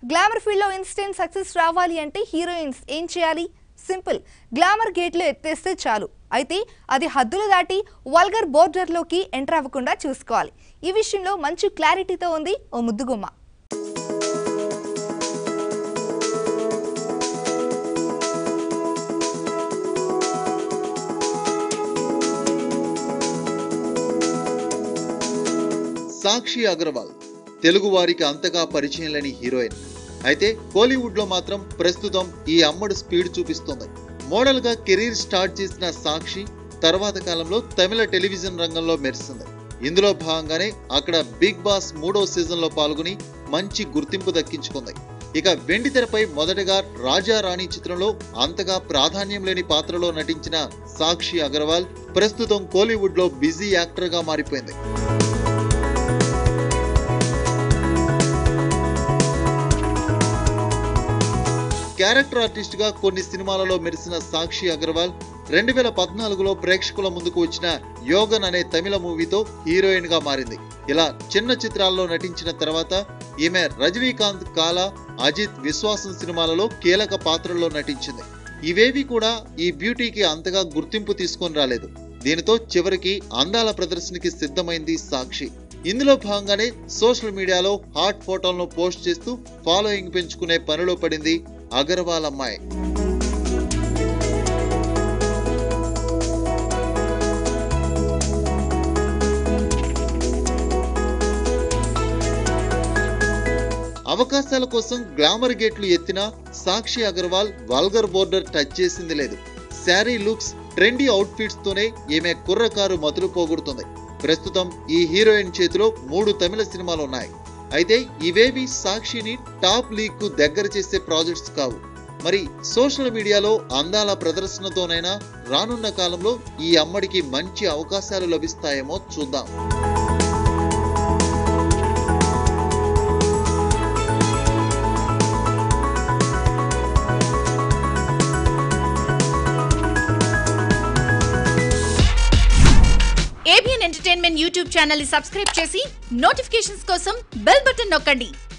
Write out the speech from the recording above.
glamour ఫీల్డ్లో instant success రావాలి అంటే హీరోయిన్స్ ఏం చేయాలి సింపుల్ గ్లామర్ గేట్లు ఎత్తేస్తే చాలు అయితే అది హద్దులు దాటి వల్గర్ బోర్డర్లోకి ఎంటర్ అవ్వకుండా చూసుకోవాలి ఈ విషయంలో మంచి క్లారిటీతో ఉంది ఓ ముద్దుగుమ్మ సాక్షి అగర్వాల్ తెలుగు వారికి అంతగా పరిచయం లేని హీరోయిన్ అయితే కోలీవుడ్ లో మాత్రం ప్రస్తుతం ఈ అమ్మడు స్పీడ్ చూపిస్తోంది మోడల్ గా కెరీర్ స్టార్ట్ చేసిన సాక్షి తర్వాత కాలంలో తమిళ టెలివిజన్ రంగంలో మెరిసింది ఇందులో భాగంగానే అక్కడ బిగ్ బాస్ మూడో సీజన్ లో పాల్గొని మంచి గుర్తింపు దక్కించుకుంది ఇక వెండి తెరపై మొదటగా రాజా రాణి చిత్రంలో అంతగా ప్రాధాన్యం లేని పాత్రలో నటించిన సాక్షి అగర్వాల్ ప్రస్తుతం కోలీవుడ్ లో బిజీ యాక్టర్ గా మారిపోయింది క్యారెక్టర్ ఆర్టిస్ట్ గా కొన్ని సినిమాలలో మెరిసిన సాక్షి అగర్వాల్ రెండు వేల పద్నాలుగులో ప్రేక్షకుల ముందుకు వచ్చిన యోగన్ అనే తమిళ మూవీతో హీరోయిన్ గా మారింది ఇలా చిన్న చిత్రాల్లో నటించిన తర్వాత ఈమె రజనీకాంత్ కాలా అజిత్ విశ్వాసం సినిమాలలో కీలక పాత్రల్లో నటించింది ఇవేవి కూడా ఈ బ్యూటీకి అంతగా గుర్తింపు తీసుకొని రాలేదు దీనితో చివరికి అందాల ప్రదర్శనకి సిద్ధమైంది సాక్షి ఇందులో భాగంగానే సోషల్ మీడియాలో హాట్ ఫోటోలను పోస్ట్ చేస్తూ ఫాలోయింగ్ పెంచుకునే పనిలో పడింది అగర్వాల్ అమ్మాయి అవకాశాల కోసం గ్లామర్ గేట్లు ఎత్తినా Sakshi Agarwal vulgar border touch చేసింది లేదు శారీ లుక్స్ ట్రెండీ అవుట్ఫిట్స్ తోనే ఈమె కుర్రకారు మతులు పోగొడుతుంది ప్రస్తుతం ఈ హీరోయిన్ చేతిలో మూడు తమిళ సినిమాలు ఉన్నాయి అయితే ఇవేవి సాక్షిని టాప్ లీగ్ కు దగ్గర చేసే ప్రాజెక్ట్స్ కావు మరి సోషల్ మీడియాలో అందాల ప్రదర్శనతోనైనా రానున్న కాలంలో ఈ అమ్మడికి మంచి అవకాశాలు లభిస్తాయేమో చూద్దాం ఏబిఎన్ ఎంటర్టైన్మెంట్ యూట్యూబ్ ఛానల్ ని సబ్స్క్రైబ్ చేసి నోటిఫికేషన్స్ కోసం బెల్ బటన్ నొక్కండి